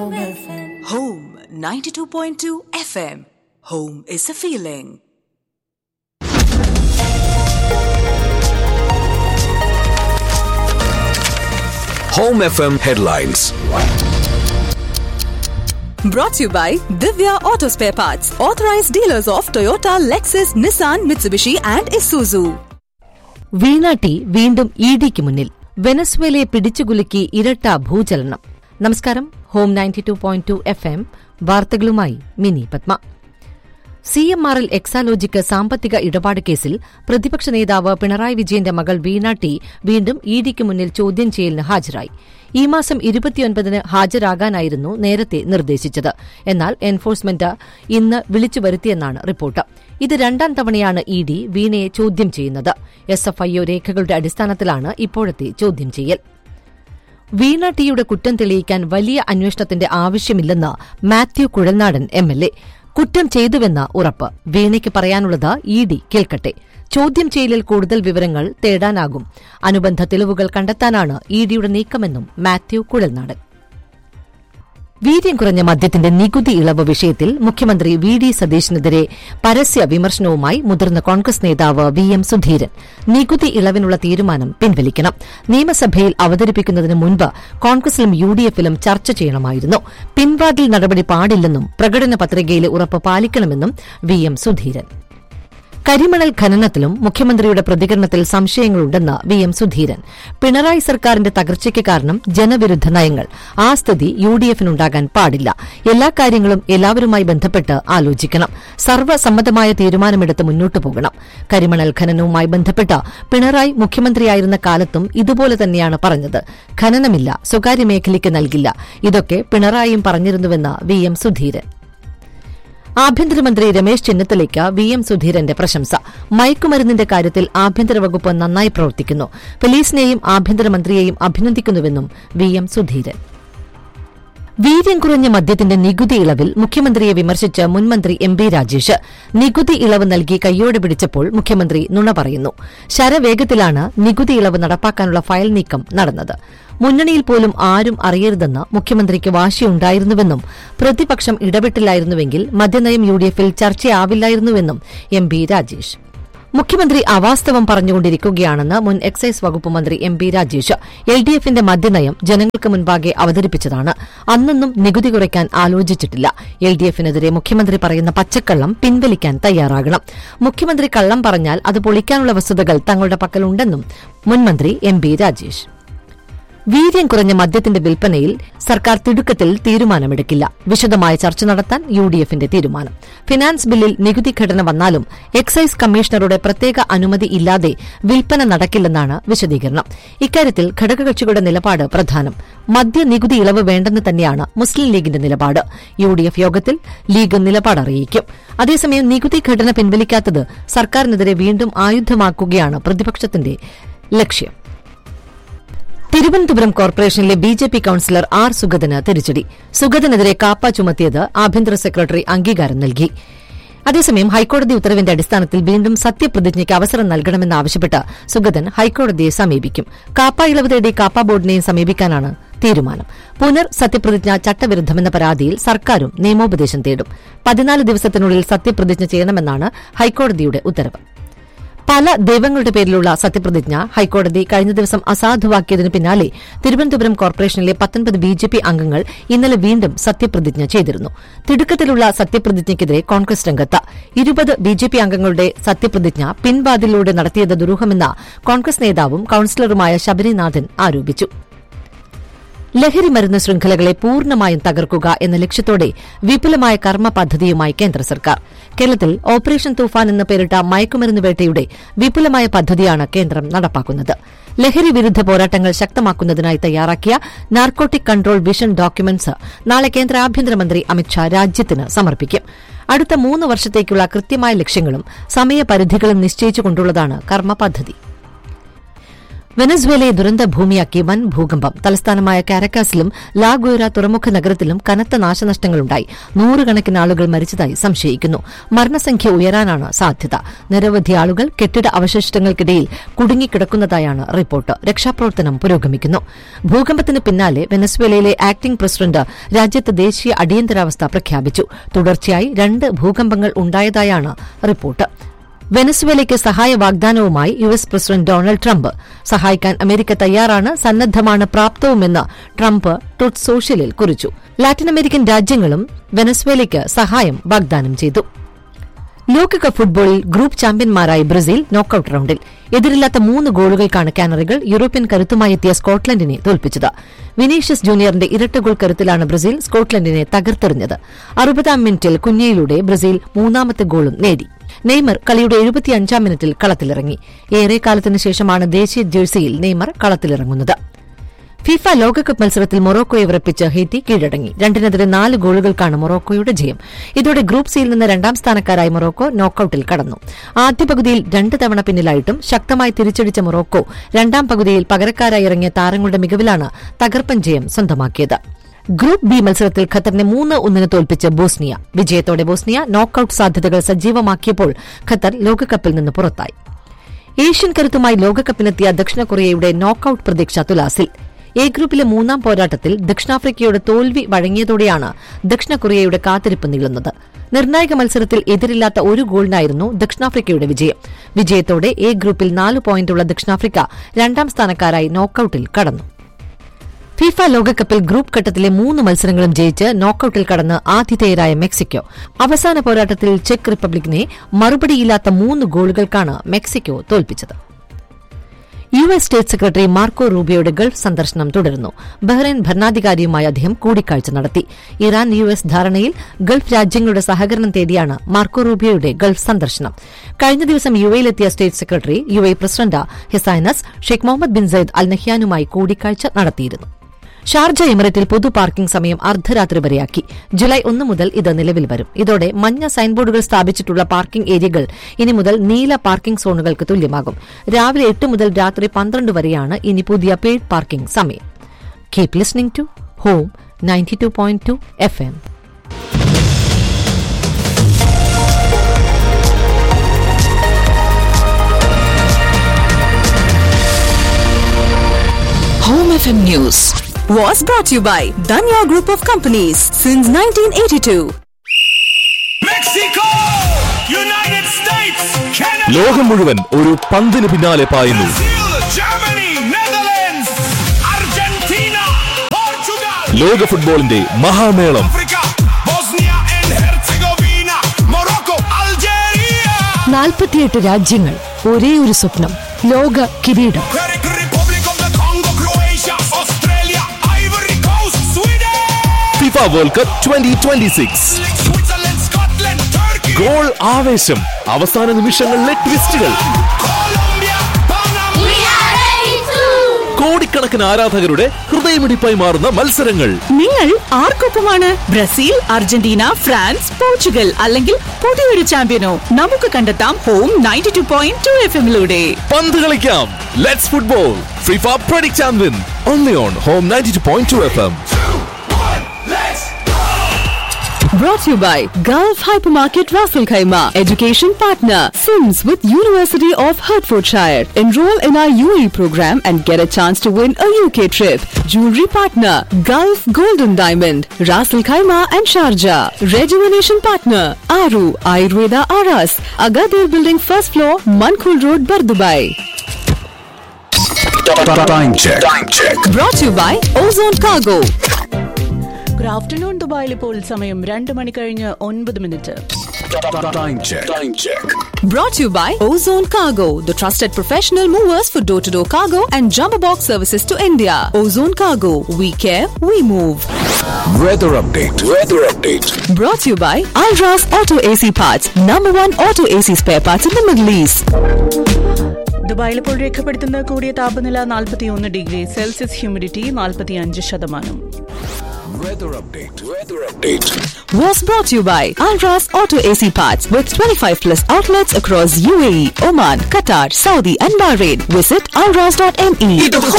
Home 92.2 FM. Home is a feeling. Home FM headlines. Brought to you by Divya Auto Spare Parts, authorized dealers of Toyota, Lexus, Nissan, Mitsubishi, and Isuzu. Veena T വീണ്ടും E ഡിക്ക് മുന്നിൽ വെനസ്വേലയെ പിടിച്ചുകുലുക്കി ഇരട്ട ഭൂചലനം നമസ്കാരം home ninety two point two F M വാർത്തകളുമായി Mini Padma C M R L Exalogic സാമ്പത്തിക ഇടപാട് കേസിൽ പ്രതിപക്ഷ നേതാവ് പിണറായി വിജയന്റെ മകൾ വീണ ടി വീണ്ടും ഇ ഡിക്ക് മുന്നിൽ ചോദ്യം ചെയ്യലിന് ഹാജരായി ഈ മാസം ഇരുപത്തിയൊൻപതിന് ഹാജരാകാനായിരുന്നു നേരത്തെ നിർദ്ദേശിച്ചത് എന്നാൽ എൻഫോഴ്സ്മെന്റ് ഇന്ന് വിളിച്ചു വരുത്തിയെന്നാണ് റിപ്പോർട്ട് ഇത് രണ്ടാം തവണയാണ് ഇ ഡി വീണയെ ചോദ്യം ചെയ്യുന്നത് എസ് എഫ് ഐ ഒ രേഖകളുടെ അടിസ്ഥാനത്തിലാണ് ഇപ്പോഴത്തെ ചോദ്യം ചെയ്യൽ വീണ ടിയുടെ കുറ്റം തെളിയിക്കാൻ വലിയ അന്വേഷണത്തിന്റെ ആവശ്യമില്ലെന്ന് Mathew Kuzhalnadan M L A കുറ്റം ചെയ്തുവെന്ന ഉറപ്പ് വീണയ്ക്ക് പറയാനുള്ളത് ഇ ഡി കേൾക്കട്ടെ ചോദ്യം ചെയ്യലിൽ കൂടുതൽ വിവരങ്ങൾ തേടാനാകും അനുബന്ധ തെളിവുകൾ കണ്ടെത്താനാണ് ഇ ഡിയുടെ നീക്കമെന്നും മാത്യു കുഴൽനാടൻ വീര്യം കുറഞ്ഞ മദ്യത്തിന്റെ നികുതി ഇളവ് വിഷയത്തിൽ മുഖ്യമന്ത്രി വി ഡി സതീശനെതിരെ പരസ്യ വിമർശനവുമായി മുതിർന്ന കോൺഗ്രസ് നേതാവ് വി എം സുധീരൻ നികുതി ഇളവിനുള്ള തീരുമാനം പിൻവലിക്കണം നിയമസഭയിൽ അവതരിപ്പിക്കുന്നതിന് മുൻപ് കോൺഗ്രസിലും യു ഡി എഫിലും ചർച്ച ചെയ്യണമായിരുന്നു പിൻവാതിൽ നടപടി പാടില്ലെന്നും പ്രകടന പത്രികയിലെ ഉറപ്പ് പാലിക്കണമെന്നും വി എം സുധീരൻ കരിമണൽ ഖനനത്തിലും മുഖ്യമന്ത്രിയുടെ പ്രതികരണത്തിൽ സംശയങ്ങളുണ്ടെന്ന് വി എം സുധീരൻ പിണറായി സർക്കാരിന്റെ തകർച്ചയ്ക്ക് കാരണം ജനവിരുദ്ധ നയങ്ങൾ ആ സ്ഥിതി യു ഡി എഫിനുണ്ടാകാൻ പാടില്ല എല്ലാ കാര്യങ്ങളും എല്ലാവരുമായി ബന്ധപ്പെട്ട് ആലോചിക്കണം സർവ്വസമ്മതമായ തീരുമാനമെടുത്ത് മുന്നോട്ടു പോകണം കരിമണൽ ഖനനവുമായി ബന്ധപ്പെട്ട് പിണറായി മുഖ്യമന്ത്രിയായിരുന്ന കാലത്തും ഇതുപോലെ തന്നെയാണ് പറഞ്ഞത് ഖനനമില്ല സ്വകാര്യ മേഖലയ്ക്ക് നൽകില്ല ഇതൊക്കെ പിണറായിയും പറഞ്ഞിരുന്നുവെന്ന് വി എം സുധീരൻ ആഭ്യന്തരമന്ത്രി രമേശ് ചെന്നിത്തലയ്ക്ക് വി എം സുധീരന്റെ പ്രശംസ മയക്കുമരുന്നിന്റെ കാര്യത്തിൽ ആഭ്യന്തര വകുപ്പ് നന്നായി പ്രവർത്തിക്കുന്നു പോലീസിനെയും ആഭ്യന്തരമന്ത്രിയെയും അഭിനന്ദിക്കുന്നുവെന്നും വി എം സുധീരൻ വീര്യം കുറഞ്ഞ മദ്യത്തിന്റെ നികുതി ഇളവിൽ മുഖ്യമന്ത്രിയെ വിമർശിച്ച് മുൻമന്ത്രി എം ബി രാജേഷ് നികുതി ഇളവ് നൽകി കയ്യോടെ പിടിച്ചപ്പോൾ മുഖ്യമന്ത്രി നുണ പറയുന്നു ശരവേഗത്തിലാണ് നികുതി ഇളവ് നടപ്പാക്കാനുള്ള ഫയൽ നീക്കം നടന്നത് മുന്നണിയിൽ പോലും ആരും അറിയരുതെന്ന് മുഖ്യമന്ത്രിക്ക് വാശിയുണ്ടായിരുന്നുവെന്നും പ്രതിപക്ഷം ഇടപെട്ടില്ലായിരുന്നുവെങ്കിൽ മദ്യനയം യു ഡി എഫിൽ ചർച്ചയാവില്ലായിരുന്നുവെന്നും എം ബി രാജേഷ് മുഖ്യമന്ത്രി അവാസ്തവം പറഞ്ഞുകൊണ്ടിരിക്കുകയാണെന്ന് മുൻ എക്സൈസ് വകുപ്പ് മന്ത്രി M P Rajesh L D എഫിന്റെ മദ്യനയം ജനങ്ങൾക്ക് മുൻപാകെ അവതരിപ്പിച്ചതാണ് അന്നൊന്നും നികുതി കുറയ്ക്കാൻ ആലോചിച്ചിട്ടില്ല എൽ ഡി എഫിനെതിരെ മുഖ്യമന്ത്രി പറയുന്ന പച്ചക്കള്ളം പിൻവലിക്കാൻ തയ്യാറാകണം മുഖ്യമന്ത്രി കള്ളം പറഞ്ഞാൽ അത് പൊളിക്കാനുള്ള വസ്തുതകൾ തങ്ങളുടെ പക്കലുണ്ടെന്നും മുൻമന്ത്രി എം പി രാജേഷ് വീര്യം കുറഞ്ഞ മദ്യത്തിന്റെ വിൽപ്പനയിൽ സർക്കാർ തിടുക്കത്തിൽ തീരുമാനമെടുക്കില്ല വിശദമായ ചർച്ച നടത്താൻ യു ഡി എഫിന്റെ തീരുമാനം ഫിനാൻസ് ബില്ലിൽ നികുതി ഘടന വന്നാലും എക്സൈസ് കമ്മീഷണറുടെ പ്രത്യേക അനുമതി ഇല്ലാതെ വിൽപ്പന നടക്കില്ലെന്നാണ് വിശദീകരണം ഇക്കാര്യത്തിൽ ഘടകകക്ഷികളുടെ നിലപാട് പ്രധാനം മദ്യ നികുതി ഇളവ് വേണ്ടെന്ന് തന്നെയാണ് മുസ്ലിം ലീഗിന്റെ നിലപാട് യു ഡി എഫ് യോഗത്തിൽ ലീഗ് നിലപാട് അറിയിക്കും അതേസമയം നികുതി ഘടന പിൻവലിക്കാത്തത് സർക്കാരിനെതിരെ വീണ്ടും ആയുധമാക്കുകയാണ് പ്രതിപക്ഷത്തിന്റെ ലക്ഷ്യം തിരുവനന്തപുരം കോർപ്പറേഷനിലെ B J P councillor R സുഗതന് തിരിച്ചടി സുഗതനെതിരെ കാപ്പ ചുമത്തിയത് ആഭ്യന്തര സെക്രട്ടറി അംഗീകാരം നൽകി അതേസമയം ഹൈക്കോടതി ഉത്തരവിന്റെ അടിസ്ഥാനത്തിൽ വീണ്ടും സത്യപ്രതിജ്ഞയ്ക്ക് അവസരം നൽകണമെന്നാവശ്യപ്പെട്ട് സുഗതൻ ഹൈക്കോടതിയെ സമീപിക്കും കാപ്പ ഇളവ് തേടി കാപ്പ ബോർഡിനെയും സമീപിക്കാനാണ് തീരുമാനം പുനർ സത്യപ്രതിജ്ഞ ചട്ടവിരുദ്ധമെന്ന പരാതിയിൽ സർക്കാരും നിയമോപദേശം തേടും പതിനാല് ദിവസത്തിനുള്ളിൽ സത്യപ്രതിജ്ഞ ചെയ്യണമെന്നാണ് ഹൈക്കോടതിയുടെ ഉത്തരവ് പല ദൈവങ്ങളുടെ പേരിലുള്ള സത്യപ്രതിജ്ഞ ഹൈക്കോടതി കഴിഞ്ഞ ദിവസം അസാധുവാക്കിയതിനു പിന്നാലെ തിരുവനന്തപുരം കോർപ്പറേഷനിലെ പത്തൊൻപത് ബി ജെ പി അംഗങ്ങൾ ഇന്നലെ വീണ്ടും സത്യപ്രതിജ്ഞ ചെയ്തിരുന്നു തിടുക്കത്തിലുള്ള സത്യപ്രതിജ്ഞയ്ക്കെതിരെ കോൺഗ്രസ് രംഗത്ത് ഇരുപത് ബി ജെ പി അംഗങ്ങളുടെ സത്യപ്രതിജ്ഞ പിൻവാതിലൂടെ നടത്തിയത് ദുരൂഹമെന്ന കോൺഗ്രസ് നേതാവും കൌൺസിലറുമായ ശബരിനാഥൻ ആരോപിച്ചു ലഹരി മരുന്ന് ശൃംഖലകളെ പൂർണ്ണമായും തകർക്കുക എന്ന ലക്ഷ്യത്തോടെ വിപുലമായ കർമ്മ പദ്ധതിയുമായി കേന്ദ്ര സർക്കാർ കേരളത്തിൽ ഓപ്പറേഷൻ തൂഫാൻ എന്ന് പേരിട്ട മയക്കുമരുന്ന് വേട്ടയുടെ വിപുലമായ പദ്ധതിയാണ് കേന്ദ്രം നടപ്പാക്കുന്നത് ലഹരി വിരുദ്ധ പോരാട്ടങ്ങൾ ശക്തമാക്കുന്നതിനായി തയ്യാറാക്കിയ നാർക്കോട്ടിക് കൺട്രോൾ വിഷൻ ഡോക്യുമെന്റ്സ് നാളെ കേന്ദ്ര ആഭ്യന്തരമന്ത്രി അമിത്ഷാ രാജ്യത്തിന് സമർപ്പിക്കും അടുത്ത മൂന്ന് വർഷത്തേക്കുള്ള കൃത്യമായ ലക്ഷ്യങ്ങളും സമയപരിധികളും നിശ്ചയിച്ചുകൊണ്ടുള്ളതാണ് കർമ്മ പദ്ധതി വെനസ്വേലയെ ദുരന്ത ഭൂമിയാക്കി വൻ ഭൂകമ്പം തലസ്ഥാനമായ കാരക്കാസിലും ലാഗോയറ തുറമുഖ നഗരത്തിലും കനത്ത നാശനഷ്ടങ്ങളുണ്ടായി നൂറുകണക്കിന് ആളുകൾ മരിച്ചതായി സംശയിക്കുന്നു മരണസംഖ്യ ഉയരാനാണ് സാധ്യത നിരവധി ആളുകൾ കെട്ടിട അവശിഷ്ടങ്ങൾക്കിടയിൽ കുടുങ്ങിക്കിടക്കുന്നതായാണ് റിപ്പോർട്ട് രക്ഷാപ്രവർത്തനം പുരോഗമിക്കുന്നു ഭൂകമ്പത്തിന് പിന്നാലെ വെനസ്വേലയിലെ ആക്ടിംഗ് പ്രസിഡന്റ് രാജ്യത്ത് ദേശീയ അടിയന്തരാവസ്ഥ പ്രഖ്യാപിച്ചു തുടർച്ചയായി രണ്ട് ഭൂകമ്പങ്ങൾ ഉണ്ടായതായാണ് റിപ്പോർട്ട് വെനസ്വേലയ്ക്ക് സഹായ വാഗ്ദാനവുമായി U S president Donald Trump സഹായിക്കാൻ അമേരിക്ക തയ്യാറാണ് സന്നദ്ധമാണ് പ്രാപ്തവുമെന്ന് ട്രംപ് ട്രുത്ത് സോഷ്യലിൽ കുറിച്ചു ലാറ്റിൻ അമേരിക്കൻ രാജ്യങ്ങളും വെനസ്വേലയ്ക്ക് സഹായം വാഗ്ദാനം ചെയ്തു ലോകകപ്പ് ഫുട്ബോളിൽ ഗ്രൂപ്പ് ചാമ്പ്യന്മാരായി ബ്രസീൽ നോക്കൌട്ട് റൌണ്ടിൽ എതിരില്ലാത്ത മൂന്ന് ഗോളുകൾക്കാണ് കാനറികൾ യൂറോപ്യൻ കരുത്തുമായി എത്തിയ സ്കോട്ട്ലൻഡിനെ തോൽപ്പിച്ചത് വിനീഷ്യസ് ജൂനിയറിന്റെ ഇരട്ട ഗോൾ കരുത്തിലാണ് ബ്രസീൽ സ്കോട്ട്ലൻഡിനെ തകർത്തെറിഞ്ഞത് അറുപതാം മിനിറ്റിൽ കുഞ്ഞയിലൂടെ ബ്രസീൽ മൂന്നാമത്തെ ഗോളും നേടി നെയ്മർ കളിയുടെ എഴുപത്തിയഞ്ചാം മിനിറ്റിൽ കളത്തിലിറങ്ങി ഏറെക്കാലത്തിനു ശേഷമാണ് ദേശീയ ജേഴ്സിയിൽ നെയ്മർ കളത്തിലിറങ്ങുന്നത് ഫിഫ ലോകകപ്പ് മത്സരത്തിൽ മൊറോക്കോയെ വിറപ്പിച്ച് ഹെയ്ത്തി കീഴടങ്ങി രണ്ടിനെതിരെ നാല് ഗോളുകൾക്കാണ് മൊറോക്കോയുടെ ജയം ഇതോടെ ഗ്രൂപ്പ് സിയിൽ നിന്ന് രണ്ടാം സ്ഥാനക്കാരായി മൊറോക്കോ നോക്കൌട്ടിൽ കടന്നു ആദ്യ പകുതിയിൽ രണ്ട് തവണ പിന്നിലായിട്ടും ശക്തമായി തിരിച്ചടിച്ച മൊറോക്കോ രണ്ടാം പകുതിയിൽ പകരക്കാരായി ഇറങ്ങിയ താരങ്ങളുടെ മികവിലാണ് തകർപ്പൻ ജയം സ്വന്തമാക്കിയത് ഗ്രൂപ്പ് ബി മത്സരത്തിൽ ഖത്തറിനെ മൂന്ന് ഒന്നിന് തോൽപ്പിച്ച് ബോസ്നിയ വിജയത്തോടെ ബോസ്നിയ നോക്കൌട്ട് സാധ്യതകൾ സജീവമാക്കിയപ്പോൾ ഖത്തർ ലോകകപ്പിൽ നിന്ന് പുറത്തായി ഏഷ്യൻ കരുത്തുമായി ലോകകപ്പിനെത്തിയ ദക്ഷിണ കൊറിയയുടെ നോക്കൌട്ട് പ്രതീക്ഷ തുലാസിൽ എ ഗ്രൂപ്പിലെ മൂന്നാം പോരാട്ടത്തിൽ ദക്ഷിണാഫ്രിക്കയുടെ തോൽവി വഴങ്ങിയതോടെയാണ് ദക്ഷിണ കൊറിയയുടെ കാത്തിരിപ്പ് നീളുന്നത് നിർണായക മത്സരത്തിൽ എതിരില്ലാത്ത ഒരു ഗോളിനായിരുന്നു ദക്ഷിണാഫ്രിക്കയുടെ വിജയം വിജയത്തോടെ എ ഗ്രൂപ്പിൽ നാല് പോയിന്റുള്ള ദക്ഷിണാഫ്രിക്ക രണ്ടാം സ്ഥാനക്കാരായി നോക്കൌട്ടിൽ കടന്നു ഫിഫ ലോകകപ്പിൽ ഗ്രൂപ്പ് ഘട്ടത്തിലെ മൂന്ന് മത്സരങ്ങളും ജയിച്ച് നോക്കൌട്ടിൽ കടന്ന് ആതിഥേയരായ മെക്സിക്കോ അവസാന പോരാട്ടത്തിൽ ചെക്ക് റിപ്പബ്ലിക്കിനെ മറുപടിയില്ലാത്ത മൂന്ന് ഗോളുകൾക്കാണ് മെക്സിക്കോ തോൽപ്പിച്ചത് U S state secretary Marco റൂബിയോയുടെ ഗൾഫ് സന്ദർശനം തുടരുന്നു ബഹ്റൈൻ ഭരണാധികാരിയുമായി അദ്ദേഹം കൂടിക്കാഴ്ച നടത്തി ഇറാൻ യു എസ് ധാരണയിൽ ഗൾഫ് രാജ്യങ്ങളുടെ സഹകരണം തേടിയാണ് മാർക്കോ റൂബിയോയുടെ ഗൾഫ് സന്ദർശനം കഴിഞ്ഞ ദിവസം യു എയിലെത്തിയ state secretary U A president his highness Sheikh Mohammed bin Zayed Al നഹ്യാനുമായി കൂടിക്കാഴ്ച നടത്തിയിരുന്നു ഷാർജ എമിറേറ്റിൽ പൊതു പാർക്കിംഗ് സമയം അർദ്ധരാത്രി വരെയാക്കി ജൂലൈ ഒന്ന് മുതൽ ഇത് നിലവിൽ വരും ഇതോടെ മഞ്ഞ സൈൻബോർഡുകൾ സ്ഥാപിച്ചിട്ടുള്ള പാർക്കിംഗ് ഏരിയകൾ ഇനി മുതൽ നീല പാർക്കിംഗ് സോണുകൾക്ക് തുല്യമാകും രാവിലെ എട്ട് മുതൽ രാത്രി പന്ത്രണ്ട് വരെയാണ് ഇനി പുതിയ പെയ്ഡ് പാർക്കിംഗ് സമയം keep listening to home ninety two point two F M Home FM News was brought to you by Danya Group of Companies since 1982. Mexico! United States! Canada! ലോകം മുഴുവൻ ഒരു പന്തിന് പിന്നാലെ പായുന്നു Brazil! Germany! Netherlands! Argentina! Portugal! ലോക ഫുട്ബോളിന്റെ മഹാമേളം Africa! Bosnia and Herzegovina! Morocco! Algeria! നാൽപ്പത്തിയെട്ട് രാജ്യങ്ങൾ ഒരേ ഒരു സ്വപ്നം ലോക കിരീടം Czech Republic of the Congo! Croatia! Australia! Ivory Coast! Sweden! FIFA world cup twenty twenty six Switzerland! Scotland! Turkey! Goal ആവേശം അവസാന നിമിഷങ്ങളിലെ ട്വിസ്റ്റുകൾ Colombia! Panama! കോടിക്കണക്കിന് ആരാധകരുടെ ഹൃദയമിടിപ്പായി മാറുന്ന മത്സരങ്ങൾ നിങ്ങൾ ആർക്കൊപ്പമാണ് ബ്രസീൽ അർജന്റീന ഫ്രാൻസ് പോർച്ചുഗൽ അല്ലെങ്കിൽ പുതിയൊരു ചാമ്പ്യനോ നമുക്ക് കണ്ടെത്താം home ninety two point two F എമ്മിലൂടെ പന്ത് കളിക്കാം let's football FIFA predict and win only on home ninety two point two F M Brought to you by Gulf Hypermarket Raffle Khaima, education partner, Sims with University of Hertfordshire. Enroll in our UAE program and get a chance to win a UK trip. Jewelry partner, Gulf Golden Diamond, Raffle Khaima and Sharjah. Rejuvenation partner, Aru Ayurveda Aras, Agadir Building first floor, Mankul Road, Bardubai. Time check. Time check. Brought to you by Ozone Cargo. Good afternoon ദുബായിൽ ഇപ്പോൾ സമയം രണ്ട് മണി കഴിഞ്ഞ് ഒൻപത് minute Time check. Time check. Brought to you by Ozone Cargo, the trusted professional movers for door to door cargo and jumbo box services to India. Ozone Cargo, we care, we move. Weather update. Weather update. Brought to you by Alras Auto AC Parts, number one auto AC spare parts in the Middle East. ദുബായിൽ ഇപ്പോൾ രേഖപ്പെടുത്തുന്ന കൂടിയ താപനില നാൽപ്പത്തി ഒന്ന് degree Celsius humidity നാൽപ്പത്തി അഞ്ച് ശതമാനം Weather update. Weather update. Was brought to you by Alras Auto AC Parts with 25 plus outlets across UAE, Oman, Qatar, Saudi, and Bahrain. Visit alras.me. ഇത്